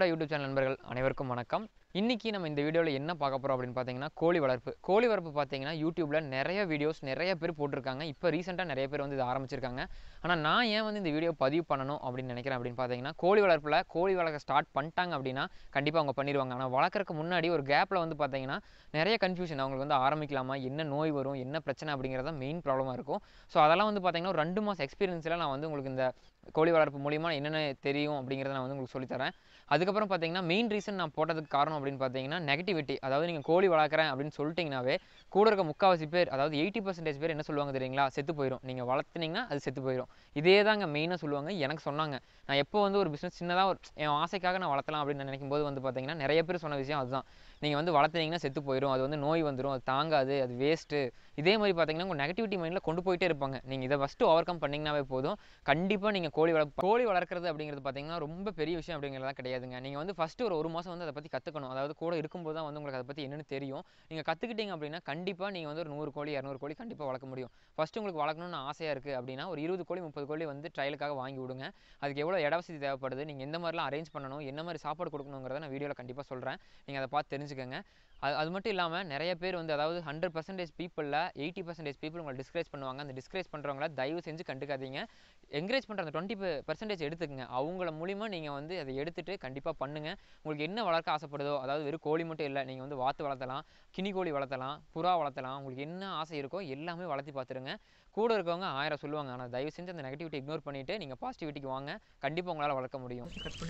anaconda YouTube channel நண்பர்கள் அனைவருக்கும் வணக்கம் இன்னைக்கு நம்ம இந்த வீடியோவில் என்ன பார்க்க போகிறோம் அப்படின்னு பார்த்தீங்கன்னா கோழி வளர்ப்பு கோழி வளர்ப்பு பார்த்தீங்கன்னா யூடியூப்பில் நிறைய வீடியோஸ் நிறைய பேர் போட்டிருக்காங்க இப்போ ரீசெண்டாக நிறைய பேர் வந்து இது ஆரம்பிச்சிருக்காங்க ஆனால் நான் ஏன் வந்து இந்த வீடியோ பதிவு பண்ணணும் அப்படின்னு நினைக்கிறேன் அப்படின்னு பார்த்தீங்கன்னா கோழி வளர்ப்பில் கோழி வளர்க்க ஸ்டார்ட் பண்ணிட்டாங்க அப்படின்னா கண்டிப்பாக அவங்க பண்ணிடுவாங்க ஆனால் வளர்க்குறதுக்கு முன்னாடி ஒரு கேப்பில் வந்து பார்த்தீங்கன்னா நிறைய கன்ஃபியூஷன் அவங்களுக்கு வந்து ஆரம்பிக்கலாமா என்ன நோய் வரும் என்ன பிரச்சனை அப்படிங்கிறத மெயின் ப்ராப்ளமாக இருக்கும் ஸோ அதெல்லாம் வந்து பார்த்தீங்கன்னா ஒரு ரெண்டு மாதம் எக்ஸ்பீரியன்ஸில் நான் வந்து உங்களுக்கு இந்த கோழி வளர்ப்பு மூலிமா என்னென்ன தெரியும் அப்படிங்கிறத நான் வந்து உங்களுக்கு சொல்லித்தரேன் அதுக்கப்புறம் பார்த்தீங்கன்னா மெயின் ரீசன் நான் போட்டதுக்கு காரணம் அப்படின்னு பார்த்தீங்கன்னா நெகட்டிவிட்டி அதாவது நீங்கள் கோழி வளர்க்குறேன் அப்படின்னு சொல்லிட்டீங்கன்னாவே கூட இருக்க முக்கால்வாசி பேர் அதாவது எயிட்டி பர்சன்டேஜ் பேர் என்ன சொல்லுவாங்க தெரியுங்களா செத்து போயிடும் நீங்கள் வளர்த்துனீங்கன்னா அது செத்து போயிடும் இதே தாங்க மெயினாக சொல்லுவாங்க எனக்கு சொன்னாங்க நான் எப்போ வந்து ஒரு பிஸ்னஸ் சின்னதாக ஒரு என் ஆசைக்காக நான் வளர்த்தலாம் அப்படின்னு நினைக்கும் போது வந்து பார்த்தீங்கன்னா நிறைய பேர் சொன்ன விஷயம் அதுதான் நீங்கள் வந்து வளர்த்துனீங்கன்னா செத்து போயிடும் அது வந்து நோய் வந்துடும் அது தாங்காது அது வேஸ்ட்டு இதே மாதிரி பார்த்தீங்கன்னா உங்கள் நெகட்டிவிட்டி மைண்டில் கொண்டு போயிட்டே இருப்பாங்க நீங்கள் இதை ஃபஸ்ட்டு ஓவர் கம் பண்ணிங்கனாவே போதும் கண்டிப்பாக நீங்கள் கோழி வளர்ப்பு கோழி வளர்க்குறது அப்படிங்கிறது பார்த்தீங்கன்னா ரொம்ப பெரிய விஷயம் அப்படிங்கிறதெல்லாம் கிடையாதுங்க நீங்கள் வந்து ஃபஸ்ட்டு ஒரு ஒரு மாதம் வந்து அதை பற்றி கற்றுக்கணும் அதாவது கூட இருக்கும்போது தான் வந்து உங்களுக்கு அதை பற்றி என்னென்னு தெரியும் நீங்கள் கற்றுக்கிட்டீங்க அப்படின்னா கண்டிப்பாக நீங்கள் வந்து ஒரு நூறு கோழி இரநூறு கோழி கண்டிப்பாக வளர்க்க முடியும் ஃபஸ்ட்டு உங்களுக்கு வளர்க்கணும்னு ஆசையாக இருக்குது அப்படின்னா ஒரு இருபது கோழி முப்பது கோழி வந்து ட்ரையலுக்காக வாங்கி விடுங்க அதுக்கு எவ்வளோ இட வசதி தேவைப்படுது நீங்கள் எந்த மாதிரிலாம் அரேஞ்ச் பண்ணணும் என்ன மாதிரி சாப்பாடு கொடுக்கணுங்கிறத நான் வீடியோவில் கண்டிப்பாக சொல்கிறேன் நீங்கள் அதை பார்த்து தெரிஞ்சுக்கங்க அது அது மட்டும் இல்லாமல் நிறைய பேர் வந்து அதாவது ஹண்ட்ரட் பர்சன்டேஜ் பீப்புளில் எயிட்டி பர்சன்டேஜ் பீப்புள் உங்களை டிஸ்கரேஜ் பண்ணுவாங்க அந்த டிஸ்கரேஜ் பண்ணுறவங்கள தயவு செஞ்சு கண்டுக்காதீங்க என்கரேஜ் பண்ணுற அந்த டுவெண்ட்டி பர்சன்டேஜ் எடுத்துக்கங்க அவங்கள மூலிமா நீங்கள் வந்து அதை எடுத்துகிட்டு கண்டிப்பாக பண்ணுங்கள் உங்களுக்கு என்ன வளர்க்க ஆசைப்படுதோ அதாவது வெறும் கோழி மட்டும் இல்லை நீங்கள் வந்து வாத்து வளர்த்தலாம் கினி கோழி வளர்த்தலாம் புறா வளர்த்தலாம் உங்களுக்கு என்ன ஆசை இருக்கோ எல்லாமே வளர்த்தி பார்த்துருங்க கூட இருக்கவங்க ஆயிரம் சொல்லுவாங்க ஆனால் தயவு செஞ்சு அந்த நெகட்டிவிட்டி இக்னோர் பண்ணிவிட்டு நீங்கள் பாசிட்டிவிட்டிக்கு வாங்க கண்டிப்பாக உங்களால் வளர்க்க முடியும்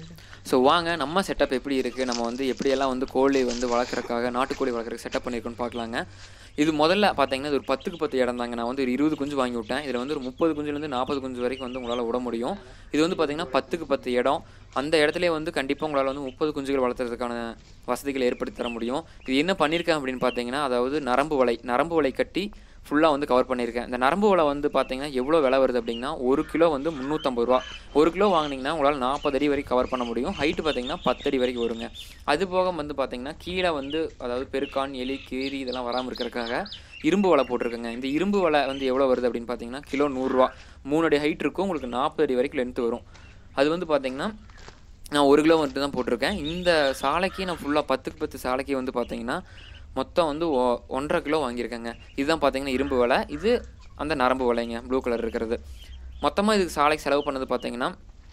ஸோ வாங்க நம்ம செட்டப் எப்படி இருக்குது நம்ம வந்து எப்படியெல்லாம் வந்து கோழி வந்து வளர்க்குறக்காக நாட்டுக்கோழி வளர்க்குறதுக்கு செட்டப் பண்ணியிருக்கோன்னு பார்க்கலாங்க இது முதல்ல பார்த்தீங்கன்னா இது ஒரு பத்துக்கு பத்து இடம் தாங்க நான் வந்து ஒரு இருபது குஞ்சு வாங்கி விட்டேன் இதில் வந்து ஒரு முப்பது குஞ்சுலேருந்து நாற்பது குஞ்சு வரைக்கும் வந்து உங்களால் விட முடியும் இது வந்து பார்த்தீங்கன்னா பத்துக்கு பத்து இடம் அந்த இடத்துல வந்து கண்டிப்பாக உங்களால் வந்து முப்பது குஞ்சுகள் வளர்த்துறதுக்கான வசதிகளை ஏற்படுத்தி தர முடியும் இது என்ன பண்ணியிருக்கேன் அப்படின்னு பார்த்தீங்கன்னா அதாவது நரம்பு வலை நரம்பு வலை கட்டி ஃபுல்லாக வந்து கவர் பண்ணியிருக்கேன் இந்த நரம்பு வலை வந்து பார்த்தீங்கன்னா எவ்வளோ விலை வருது அப்படின்னா ஒரு கிலோ வந்து முந்நூற்றம்பது ரூபா ஒரு கிலோ வாங்கினீங்கன்னா உங்களால் நாற்பது அடி வரைக்கும் கவர் பண்ண முடியும் ஹைட்டு பார்த்தீங்கன்னா பத்து அடி வரைக்கும் வருங்க அது போக வந்து பார்த்தீங்கன்னா கீழே வந்து அதாவது பெருக்கான் எலி கீரி இதெல்லாம் வராமல் இருக்கிறதுக்காக இரும்பு வலை போட்டிருக்கேங்க இந்த இரும்பு வலை வந்து எவ்வளோ வருது அப்படின்னு பார்த்தீங்கன்னா கிலோ நூறுரூவா மூணு அடி ஹைட் இருக்கும் உங்களுக்கு நாற்பது அடி வரைக்கும் லென்த்து வரும் அது வந்து பார்த்தீங்கன்னா நான் ஒரு கிலோ மட்டும் தான் போட்டிருக்கேன் இந்த சாலைக்கு நான் ஃபுல்லாக பத்துக்கு பத்து சாலைக்கு வந்து பார்த்தீங்கன்னா மொத்தம் வந்து ஒ- ஒன்றரை கிலோ வாங்கியிருக்கேங்க இதுதான் பார்த்தீங்கன்னா இரும்பு வலை இது அந்த நரம்பு வலைங்க ப்ளூ கலர் இருக்கிறது மொத்தமாக இதுக்கு சாலைக்கு செலவு பண்ணது பார்த்தீங்கன்னா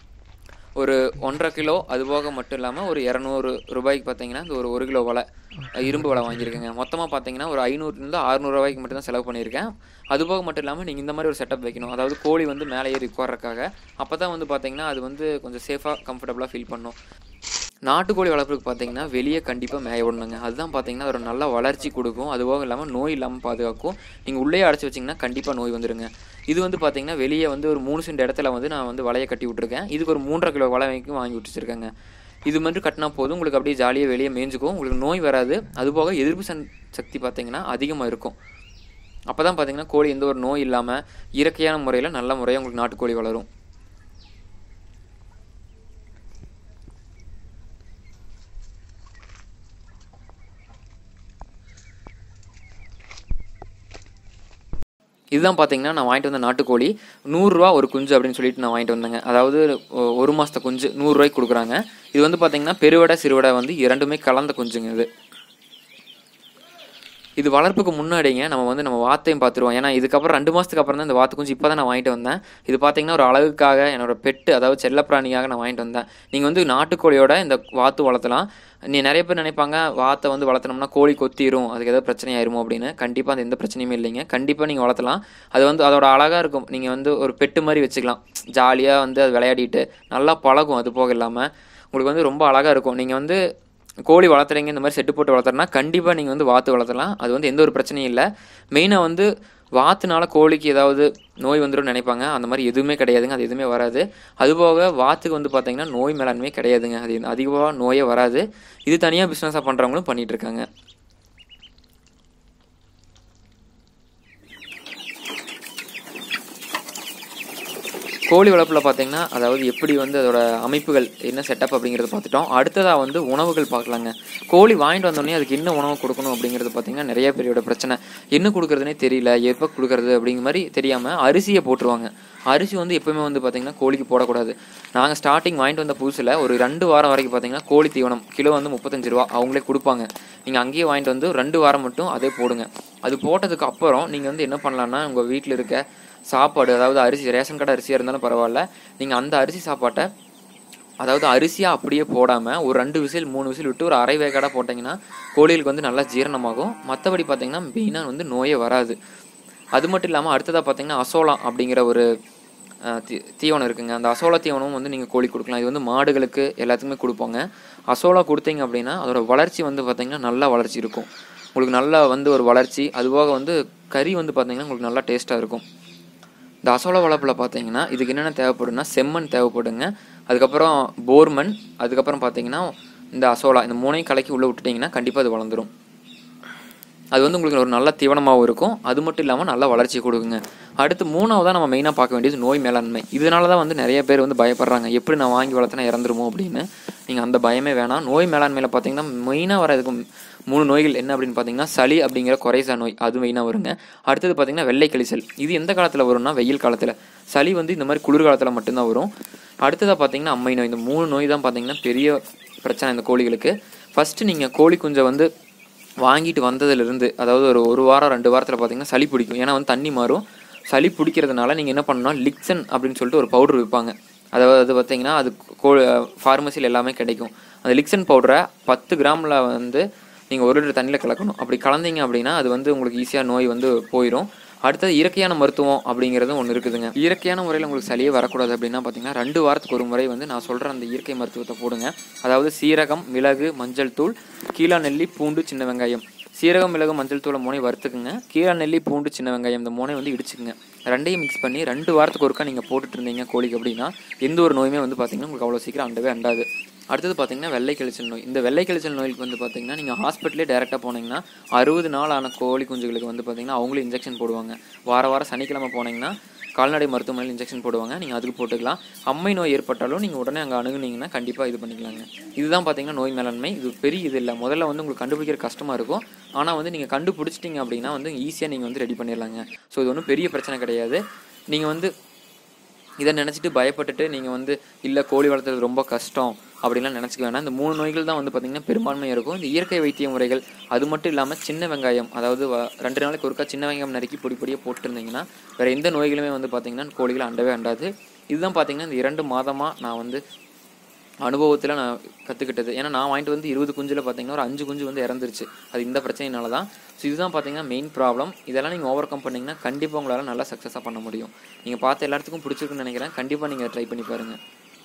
ஒரு ஒன்றரை கிலோ அது போக மட்டும் இல்லாமல் ஒரு இரநூறு ரூபாய்க்கு பார்த்தீங்கன்னா இந்த ஒரு ஒரு கிலோ வலை அஹ் இரும்பு வலை வாங்கியிருக்கேங்க மொத்தமாக பார்த்தீங்கன்னா ஒரு ஐநூறுலேருந்து அறுநூறு ரூபாய்க்கு மட்டும் தான் செலவு பண்ணியிருக்கேன் அது போக மட்டும் இல்லாமல் நீங்கள் இந்த மாதிரி ஒரு செட்டப் வைக்கணும் அதாவது கோழி வந்து மேலே ஏறி உட்கார்றதுக்காக அப்போ தான் வந்து பார்த்தீங்கன்னா அது வந்து கொஞ்சம் சேஃபாக கம்ஃபர்டபுளாக ஃபீல் பண்ணும் நாட்டுக்கோழி வளர்ப்புக்கு பார்த்தீங்கன்னா வெளியே கண்டிப்பாக மேய விடணுங்க அதுதான் பார்த்தீங்கன்னா ஒரு நல்ல வளர்ச்சி கொடுக்கும் அதுபோக இல்லாமல் நோய் இல்லாமல் பாதுகாக்கும் நீங்கள் உள்ளே அடைச்சி வச்சிங்கன்னா கண்டிப்பாக நோய் வந்துடுங்க இது வந்து பார்த்தீங்கன்னா வெளியே வந்து ஒரு மூணு சென்ட் இடத்துல வந்து நான் வந்து வலையை கட்டி விட்ருக்கேன் இதுக்கு ஒரு மூன்றரை கிலோ வலை வரைக்கும் வாங்கி விட்டுச்சிருக்கேங்க இது மட்டும் கட்டினா போதும் உங்களுக்கு அப்படியே ஜாலியாக வெளியே மேய்ஞ்சுக்கும் உங்களுக்கு நோய் வராது அதுபோக எதிர்ப்பு சன் சக்தி பார்த்தீங்கன்னா அதிகமாக இருக்கும் அப்போ தான் பார்த்தீங்கன்னா கோழி எந்த ஒரு நோய் இல்லாமல் இயற்கையான முறையில் நல்ல முறையாக உங்களுக்கு நாட்டுக்கோழி வளரும் இதுதான் பார்த்தீங்கன்னா நான் வாங்கிட்டு வந்த நாட்டுக்கோழி நூறுரூவா ஒரு குஞ்சு அப்படின்னு சொல்லிட்டு நான் வாங்கிட்டு வந்தேங்க அதாவது ஒ- ஒரு மாதத்த குஞ்சு நூறுரூவாய்க்கு கொடுக்குறாங்க இது வந்து பார்த்தீங்கன்னா பெருவடை சிறுவடை வந்து இரண்டுமே கலந்த குஞ்சுங்க இது இது வளர்ப்புக்கு முன்னாடிங்க நம்ம வந்து நம்ம வாத்தையும் பார்த்துருவோம் ஏன்னா இதுக்கப்புறம் ரெண்டு மாதத்துக்கு அப்புறம் தான் இந்த வாத்து குஞ்சு இப்போ தான் நான் வாங்கிட்டு வந்தேன் இது பார்த்தீங்கன்னா ஒரு அழகுக்காக என்னோட பெட்டு அதாவது செல்லப்பிராணியாக நான் வாங்கிட்டு வந்தேன் நீங்கள் வந்து நாட்டுக்கோழியோட இந்த வாத்து வளர்த்தலாம் நீ நிறைய பேர் நினைப்பாங்க வாத்தை வந்து வளர்த்தனோம்னா கோழி கொத்திரும் அதுக்கு ஏதாவது பிரச்சனை ஆயிருமோ அப்படின்னு கண்டிப்பாக அது எந்த பிரச்சனையுமே இல்லைங்க கண்டிப்பாக நீங்கள் வளர்த்தலாம் அது வந்து அதோட அழகாக இருக்கும் நீங்கள் வந்து ஒரு பெட்டு மாதிரி வச்சுக்கலாம் ஜாலியாக வந்து அது விளையாடிட்டு நல்லா பழகும் அது போக இல்லாமல் உங்களுக்கு வந்து ரொம்ப அழகாக இருக்கும் நீங்கள் வந்து கோழி வளர்த்துறீங்க இந்த மாதிரி செட்டு போட்டு வளர்த்துறனா கண்டிப்பாக நீங்கள் வந்து வாத்து வளர்த்தலாம் அது வந்து எந்த ஒரு பிரச்சனையும் இல்லை மெயினாக வந்து வாத்துனால கோழிக்கு ஏதாவது நோய் வந்துரும்னு நினைப்பாங்க அந்த மாதிரி எதுவுமே கிடையாதுங்க அது எதுவுமே வராது அதுபோக வாத்துக்கு வந்து பார்த்தீங்கன்னா நோய் மேலாண்மை கிடையாதுங்க அது அதிகமாக நோயே வராது இது தனியாக பிஸ்னஸாக பண்ணுறவங்களும் பண்ணிட்டு இருக்காங்க கோழி வளர்ப்பில் பார்த்தீங்கன்னா அதாவது எப்படி வந்து அதோட அமைப்புகள் என்ன செட்டப் அப்படிங்கிறத பார்த்துட்டோம் அடுத்ததாக வந்து உணவுகள் பார்க்கலாங்க கோழி வாங்கிட்டு வந்தோடனே அதுக்கு என்ன உணவு கொடுக்கணும் அப்படிங்கிறது பார்த்தீங்கன்னா நிறைய பேரோட பிரச்சனை என்ன கொடுக்குறதுனே தெரியல எப்போ கொடுக்குறது அப்படிங்கிற மாதிரி தெரியாமல் அரிசியை போட்டுருவாங்க அரிசி வந்து எப்பவுமே வந்து பார்த்தீங்கன்னா கோழிக்கு போடக்கூடாது நாங்கள் ஸ்டார்டிங் வாங்கிட்டு வந்த புதுசில் ஒரு ரெண்டு வாரம் வரைக்கும் பார்த்தீங்கன்னா கோழி தீவனம் கிலோ வந்து முப்பத்தஞ்சு ரூபா அவங்களே கொடுப்பாங்க நீங்கள் அங்கேயே வாங்கிட்டு வந்து ரெண்டு வாரம் மட்டும் அதே போடுங்க அது போட்டதுக்கு அப்புறம் நீங்கள் வந்து என்ன பண்ணலான்னா உங்கள் வீட்டில் இருக்க சாப்பாடு அதாவது அரிசி ரேஷன் கடை அரிசியாக இருந்தாலும் பரவாயில்ல நீங்கள் அந்த அரிசி சாப்பாட்டை அதாவது அரிசியாக அப்படியே போடாமல் ஒரு ரெண்டு விசில் மூணு விசில் விட்டு ஒரு அரை வேக்காடாக போட்டிங்கன்னா கோழிகளுக்கு வந்து நல்லா ஜீரணமாகும் மற்றபடி பார்த்தீங்கன்னா மெயினாக வந்து நோயே வராது அது மட்டும் இல்லாமல் அடுத்ததாக பார்த்தீங்கன்னா அசோலாம் அப்படிங்கிற ஒரு அஹ், தீ தீவனம் இருக்குங்க அந்த அசோலா தீவனம் வந்து நீங்கள் கோழி கொடுக்கலாம் இது வந்து மாடுகளுக்கு எல்லாத்துக்குமே கொடுப்போங்க அசோலா கொடுத்தீங்க அப்படின்னா அதோட வளர்ச்சி வந்து பார்த்தீங்கன்னா நல்லா வளர்ச்சி இருக்கும் உங்களுக்கு நல்லா வந்து ஒரு வளர்ச்சி அதுபோக வந்து கறி வந்து பார்த்தீங்கன்னா உங்களுக்கு நல்லா டேஸ்ட்டாக இருக்கும் இந்த அசோலா வளர்ப்பில் பார்த்தீங்கன்னா இதுக்கு என்னென்ன தேவைப்படும்னா செம்மண் தேவைப்படுங்க அதுக்கப்புறம் போர்மண் அதுக்கப்புறம் பார்த்தீங்கன்னா இந்த அசோலா இந்த மூணையும் கலக்கி உள்ளே விட்டுட்டிங்கன்னா கண்டிப்பாக அது வளர்ந்துரும் அது வந்து உங்களுக்கு ஒரு நல்ல தீவனமாகவும் இருக்கும் அது மட்டும் இல்லாமல் நல்ல வளர்ச்சி கொடுக்குங்க அடுத்து மூணாவதாக நம்ம மெயினாக பார்க்க வேண்டியது நோய் மேலாண்மை இதனால தான் வந்து நிறைய பேர் வந்து பயப்படுறாங்க எப்படி நான் வாங்கி வளர்த்தனா இறந்துருமோ அப்படின்னு நீங்கள் அந்த பயமே வேணாம் நோய் மேலாண்மையில் பார்த்தீங்கன்னா மெயினாக வரதுக்கு மூணு நோய்கள் என்ன அப்படின்னு பார்த்தீங்கன்னா சளி அப்படிங்கிற குறைசா நோய் அது மெயினாக வருங்க அடுத்தது பார்த்தீங்கன்னா வெள்ளை கழிசல் இது எந்த காலத்தில் வரும்னா வெயில் காலத்தில் சளி வந்து இந்த மாதிரி குளிர்காலத்தில் மட்டும்தான் வரும் அடுத்ததாக பார்த்தீங்கன்னா அம்மை நோய் இந்த மூணு நோய் தான் பார்த்தீங்கன்னா பெரிய பிரச்சனை இந்த கோழிகளுக்கு ஃபஸ்ட்டு நீங்கள் கோழி குஞ்சை வந்து வாங்கிட்டு வந்ததுலேருந்து அதாவது ஒரு ஒரு வாரம் ரெண்டு வாரத்தில் பார்த்தீங்கன்னா சளி பிடிக்கும் ஏன்னா வந்து தண்ணி மாறும் சளி பிடிக்கிறதுனால நீங்கள் என்ன பண்ணணும் லிக்சன் அப்படின்னு சொல்லிட்டு ஒரு பவுடர் விற்பாங்க அதாவது அது பார்த்தீங்கன்னா அது கோ ஃபார்மசியில் எல்லாமே கிடைக்கும் அந்த லிக்சன் பவுடரை பத்து கிராமில் வந்து நீங்கள் ஒரு லிட்டர் தண்ணியில் கலக்கணும் அப்படி கலந்தீங்க அப்படின்னா அது வந்து உங்களுக்கு ஈஸியாக நோய் வந்து போயிடும் அடுத்தது இயற்கையான மருத்துவம் அப்படிங்கிறதும் ஒன்று இருக்குதுங்க இயற்கையான முறையில் உங்களுக்கு சளியே வரக்கூடாது அப்படின்னா பார்த்தீங்கன்னா ரெண்டு வாரத்துக்கு ஒரு முறை வந்து நான் சொல்கிற அந்த இயற்கை மருத்துவத்தை போடுங்க அதாவது சீரகம் மிளகு மஞ்சள் தூள் கீழா நெல்லி பூண்டு சின்ன வெங்காயம் சீரகம் மிளகு மஞ்சள் தூளை மூணை வறுத்துக்குங்க கீழா நெல்லி பூண்டு சின்ன வெங்காயம் இந்த மூணை வந்து இடிச்சுக்குங்க ரெண்டையும் மிக்ஸ் பண்ணி ரெண்டு வாரத்துக்கு ஒருக்கா நீங்கள் போட்டுட்டு இருந்தீங்க கோழிக்கு அப்படின்னா எந்த ஒரு நோயுமே வந்து பார்த்தீங்கன்னா உங்களுக்கு அவ்வளோ சீக்கிரம் அண்டவே அண்டாது அடுத்தது பார்த்தீங்கன்னா வெள்ளை கழிச்சல் நோய் இந்த வெள்ளை கழிச்சல் நோய்க்கு வந்து பார்த்தீங்கன்னா நீங்கள் ஹாஸ்பிட்டலே டேரெக்டாக போனீங்கன்னா அறுபது நாள் ஆன கோழி குஞ்சுகளுக்கு வந்து பார்த்தீங்கன்னா அவங்களும் இன்ஜெக்ஷன் போடுவாங்க வார வாரம் சனிக்கிழமை போனீங்கன்னா கால்நடை மருத்துவமனையில் இன்ஜெக்ஷன் போடுவாங்க நீங்கள் அதுக்கு போட்டுக்கலாம் அம்மை நோய் ஏற்பட்டாலும் நீங்கள் உடனே அங்கே அணுகுனீங்கன்னா கண்டிப்பாக இது பண்ணிக்கலாங்க இதுதான் பார்த்தீங்கன்னா நோய் மேலாண்மை இது பெரிய இது இல்லை முதல்ல வந்து உங்களுக்கு கண்டுபிடிக்கிற கஷ்டமாக இருக்கும் ஆனால் வந்து நீங்கள் கண்டுபிடிச்சிட்டிங்க அப்படின்னா வந்து ஈஸியாக நீங்கள் வந்து ரெடி பண்ணிடலாங்க ஸோ இது ஒன்றும் பெரிய பிரச்சனை கிடையாது நீங்கள் வந்து இதை நினச்சிட்டு பயப்பட்டுட்டு நீங்கள் வந்து இல்லை கோழி வளர்த்துறது ரொம்ப கஷ்டம் அப்படிலாம் நினச்சிக்க வேணாம் இந்த மூணு நோய்கள் தான் வந்து பார்த்திங்கன்னா பெரும்பான்மையாக இருக்கும் இந்த இயற்கை வைத்திய முறைகள் அது மட்டும் இல்லாமல் சின்ன வெங்காயம் அதாவது வ- ரெண்டு நாளைக்கு ஒருக்கா சின்ன வெங்காயம் நறுக்கி பொடி பொடியாக போட்டுருந்தீங்கன்னா வேறு எந்த நோய்களுமே வந்து பார்த்திங்கன்னா கோழிகள் அண்டவே அண்டாது இதுதான் பார்த்திங்கன்னா இந்த இரண்டு மாதமாக நான் வந்து அனுபவத்தில் நான் கற்றுக்கிட்டது ஏன்னா நான் வாங்கிட்டு வந்து இருபது குஞ்சில் பார்த்தீங்கன்னா ஒரு அஞ்சு குஞ்சு வந்து இறந்துருச்சு அது இந்த பிரச்சனையினால தான் ஸோ இதுதான் பார்த்தீங்கன்னா மெயின் ப்ராப்ளம் இதெல்லாம் நீங்கள் ஓவர் கம் பண்ணிங்கன்னா கண்டிப்பாக உங்களால் நல்லா சக்ஸஸாக பண்ண முடியும் நீங்கள் பார்த்த எல்லாத்துக்கும் பிடிச்சிருக்குன்னு நினைக்கிறேன் கண்டிப்பாக நீங்கள் ட்ரை பண்ணி பாருங்கள்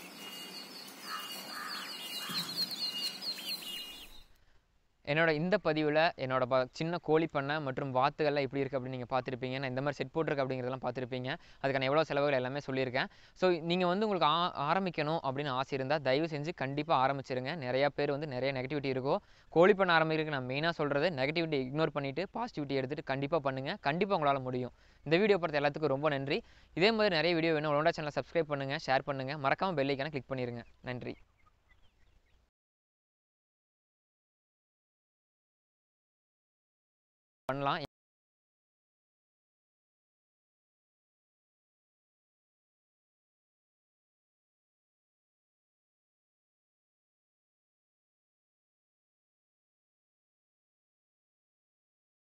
என்னோட இந்த பதிவில் என்னோட ப சின்ன கோழி பண்ணை மற்றும் வாத்துகள்லாம் எப்படி இருக்குது அப்படின்னு நீங்கள் பார்த்துருப்பீங்க நான் இந்த மாதிரி செட் போட்டிருக்கு அப்படிங்கிறதெல்லாம் பார்த்துருப்பீங்க அதுக்கான எவ்வளோ செலவுகள் எல்லாமே சொல்லியிருக்கேன் ஸோ நீங்கள் வந்து உங்களுக்கு ஆ ஆரம்பிக்கணும் அப்படின்னு ஆசை இருந்தால் தயவு செஞ்சு கண்டிப்பாக ஆரம்பிச்சிருங்க நிறையா பேர் வந்து நிறைய நெகட்டிவிட்டி இருக்கும் கோழி பண்ண ஆரம்பிக்கிறதுக்கு நான் மெயினாக சொல்கிறது நெகட்டிவிட்டி இக்னோர் பண்ணிவிட்டு பாசிட்டிவிட்டி எடுத்துகிட்டு கண்டிப்பாக பண்ணுங்கள் கண்டிப்பாக உங்களால் முடியும் இந்த வீடியோ பார்த்த எல்லாத்துக்கும் ரொம்ப நன்றி இதே மாதிரி நிறைய வீடியோ வேணும் உங்களோட சேனலை சப்ஸ்கிரைப் பண்ணுங்கள் ஷேர் பண்ணுங்கள் மறக்காமல் பெல் ஐக்கானை கிளிக் பண்ணிடுங்க நன்றி பண்ணலாம்